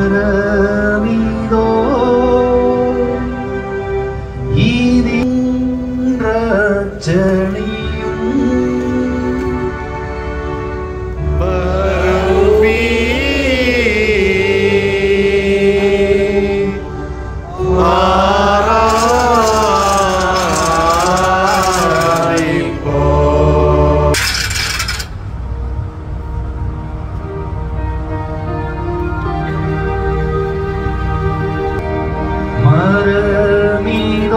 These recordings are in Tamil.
மரமிதோ ஈதின்ற செழியும் மரமிதோ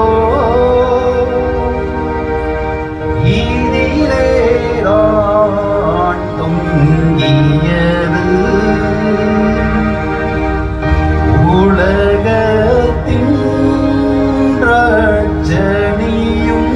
இதிலேதான் தொங்கியது உலகத்தின் ரட்சணியும்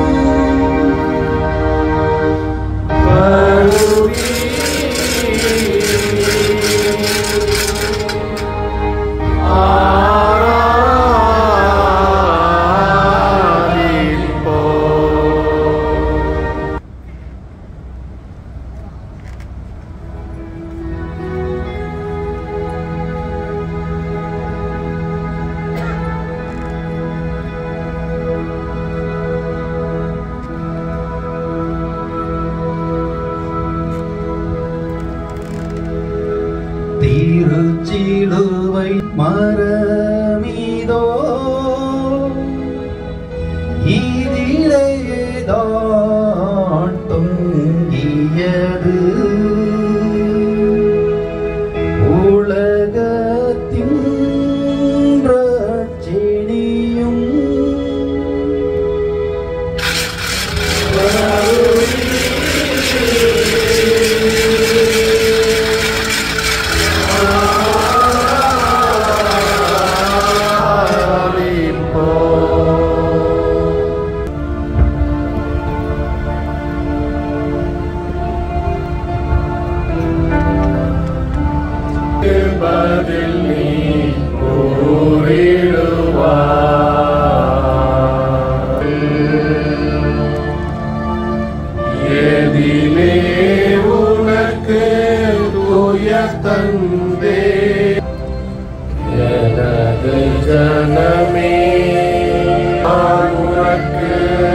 திருச்சிலுவை மரமிதோ இதிலேதான் தொங்கியது உலகத்தின் ரட்சிணியும் பதில் நீ கூறிடுவாய் எதிலே உனக்கு தூய தந்தே எனது ஜனமே நான் உனக்கு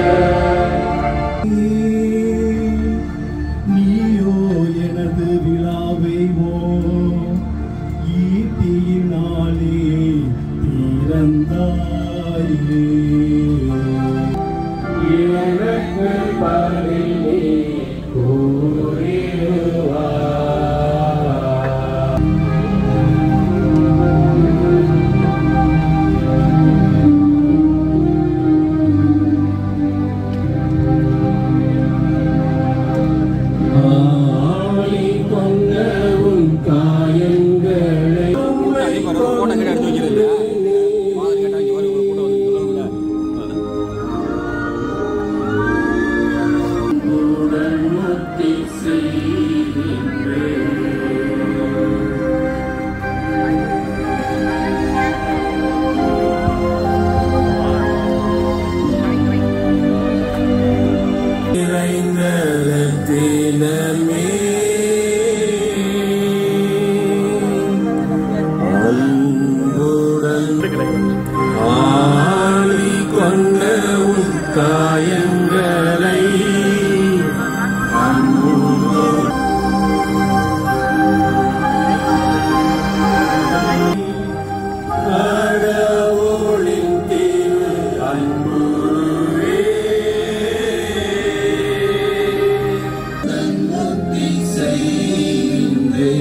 நீயோ எனது விழாவைவோ ஈட்டியினாலே திறந்தாயே எனக்கு பதில் நீ கூறிடுவாய் ஆளி கொண்ட உன் காயங்களை போட்டோ கிட்ட எடுத்து வைக்கிறது மாதிரி கேட்டா இங்க வரும் போட்டோ வந்து சொல்லணும்ல உடன் முத்தி செய்கின்றேன் நிறைந்தலத்தினமே அன்புடன் ஆளி கொண்ட உன் காயங்களை அன்புடன் கடவுளின் திரு அன்புருவே நன்முத்தி செய்கின்றே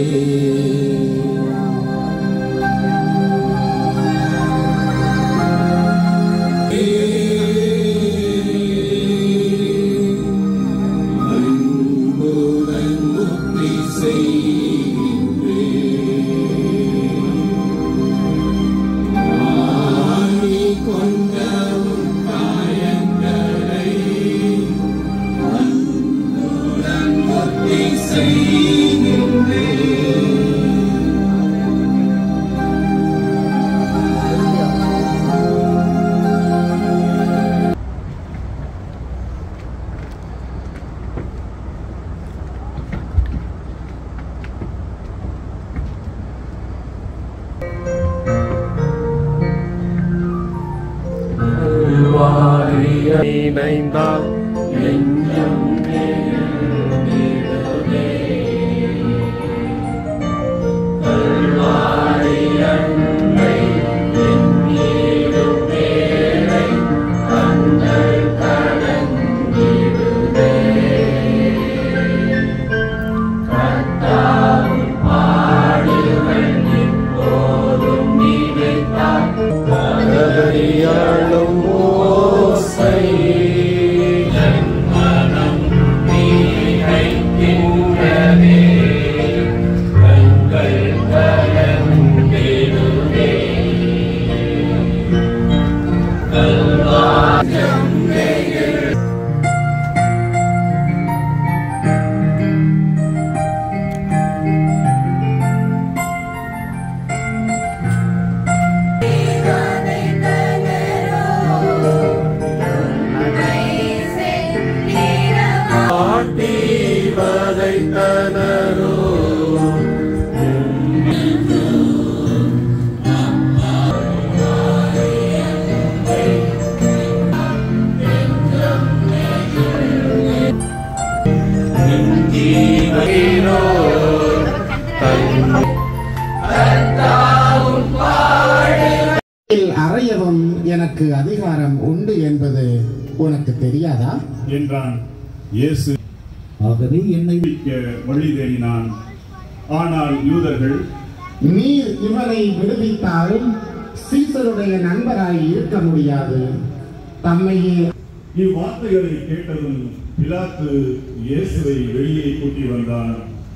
அன்புடன் முத்தி செய்கின்றே ஆணி கொண்ட உன் காயங்களை அன்புடன் முத்தி செய்கின்றே நினைந்தால் நெஞ்சம் கதறியாளும் ஓசை ஆட்டி வதைத்தனரோ ஜீவனோ இல் அறையவும் எனக்கு அதிகாரம் உண்டு என்பது உனக்கு தெரியாதா என்றான் இயேசு ஆகவே என்னை பிடிக்க வழி தேடினான் ஆனால் யூதர்கள் நீர் இவனை விடுவித்தாலும் சீசருடைய நண்பராய் இருக்க முடியாது தம்மையே இவ்வார்த்தைகளை கேட்டதும் பிலாத்து இயேசுவை வெளியே கூட்டி வந்தான்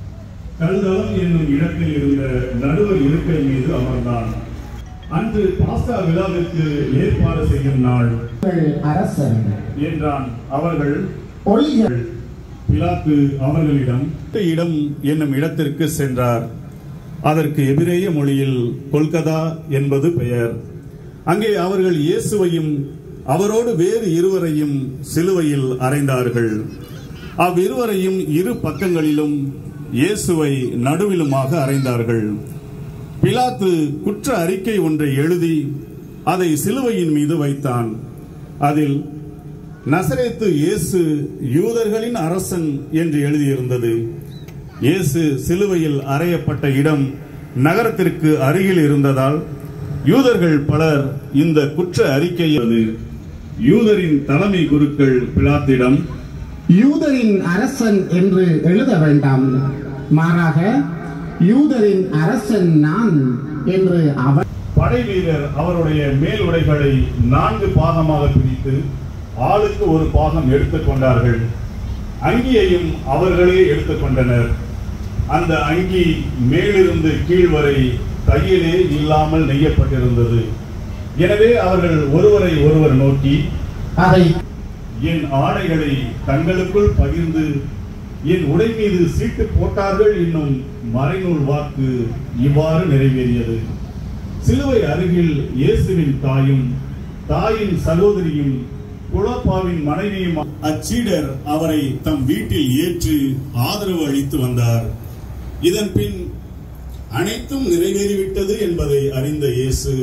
கல்தளம் என்னும் இடத்தில் இருந்த நடுவர் இருக்கை மீது அமர்ந்தான் அன்று பாஸ்கா விழாவிற்கு ஏற்பாடு செய்யும் நாள் உங்கள் அரசன் என்றான் அவர்கள் ஒளிகள் பிலாத்து அவர்களிடம் இடம் என்னும் இடத்திற்கு சென்றார் அதற்கு எபிரேய மொழியில் கொல்கதா என்பது பெயர் அங்கே அவர்கள் இயேசுவையும் அவரோடு வேறு இருவரையும் சிலுவையில் அறைந்தார்கள் அவ்விருவரையும் இரு பக்கங்களிலும் இயேசுவை நடுவிலுமாக அறைந்தார்கள் பிலாத்து குற்ற அறிக்கை ஒன்றை எழுதி அதை சிலுவையின் மீது வைத்தான் அதில் நசரேத்து இயேசு யூதர்களின் அரசன் என்று எழுதியிருந்தது இயேசு சிலுவையில் அறையப்பட்ட இடம் நகரத்திற்கு அருகில் இருந்ததால் யூதர்கள் பலர் இந்த குற்ற அறிக்கையை யூதரின் தலைமை குருக்கள் பிலாத்திடம் யூதரின் அரசன் என்று எழுத வேண்டாம் மாறாக யூதரின் அரசன் நான் என்று அவர் படை வீரர் அவருடைய மேல் உடைகளை நான்கு பாகமாக பிரித்து ஆளுக்கு ஒரு பாகம் எடுத்துக்கொண்டார்கள் அங்கியையும் அவர்களே எடுத்துக்கொண்டனர் அந்த அங்கி மேலிருந்து கீழ் வரை தையிலே இல்லாமல் நெய்யப்பட்டிருந்தது எனவே அவர்கள் ஒருவரை ஒருவர் நோக்கி அதை என் ஆடைகளை தங்களுக்குள் பகிர்ந்து என் உடை மீது சீட்டு போட்டார்கள் என்னும் மறைநூல் வாக்கு இவ்வாறு நிறைவேறியது சிலுவை அருகில் இயேசுவின் தாயும் தாயின் சகோதரியும் குலப்பாவின் மனைவியும் அச்சீடர் அவரை தம் வீட்டில் ஏற்று ஆதரவு அளித்து வந்தார் இதன் பின் அனைத்தும் நிறைவேறிவிட்டது என்பதை அறிந்த இயேசு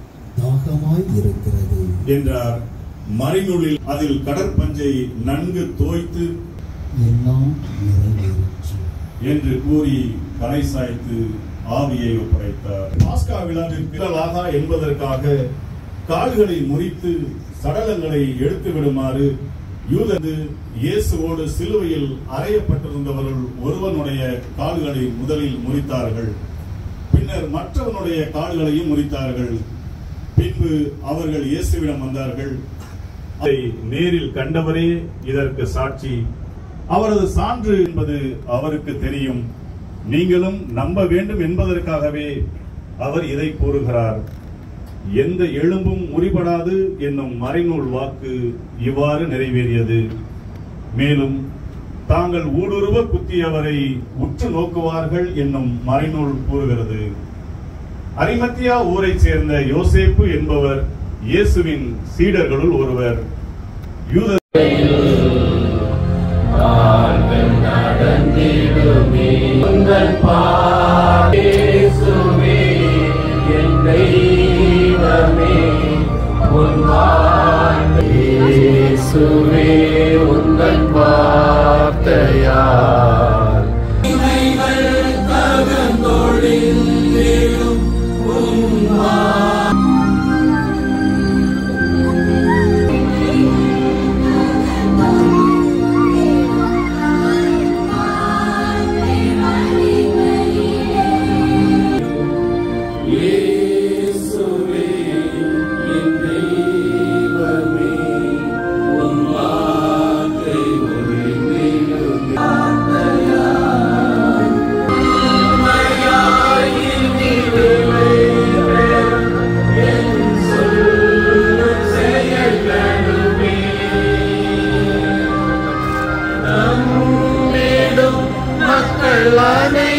தாகமாய் இருக்கிறது என்றார் மறைநூலில் அதில் கடற்பஞ்சை நன்கு தோய்த்து எல்லாம் நிறைவேறிற்று என்று கூறி தலை சாய்த்து ஆவியை ஒப்படைத்தார் பாஸ்கா விழாவின் பிறலாகா என்பதற்காக கால்களை முறித்து சடலங்களை எடுத்து விடுமாறு யூதது இயேசுவோடு சிலுவையில் அறையப்பட்டிருந்தவர்கள் ஒருவனுடைய கால்களை முதலில் முறித்தார்கள் பின்னர் மற்றவனுடைய கால்களையும் முறித்தார்கள் பின்பு அவர்கள் இயேசுவிடம் வந்தார்கள் அதை நேரில் கண்டவரே இதற்கு சாட்சி அவரது சான்று என்பது அவருக்கு தெரியும் நீங்களும் நம்ப வேண்டும் என்பதற்காகவே அவர் இதை கூறுகிறார் எந்த எலும்பும் முறிபடாது என்னும் மறைநூல் வாக்கு இவ்வாறு நிறைவேறியது மேலும் தாங்கள் ஊடுருவ குத்தியவரை உற்று நோக்குவார்கள் என்னும் மறைநூல் கூறுகிறது அரிமத்தியா ஊரைச் சேர்ந்த யோசேப்பு என்பவர் இயேசுவின் சீடர்களுள் ஒருவர் யூத இயேசுவே தந்தையார் மக்கள் அனை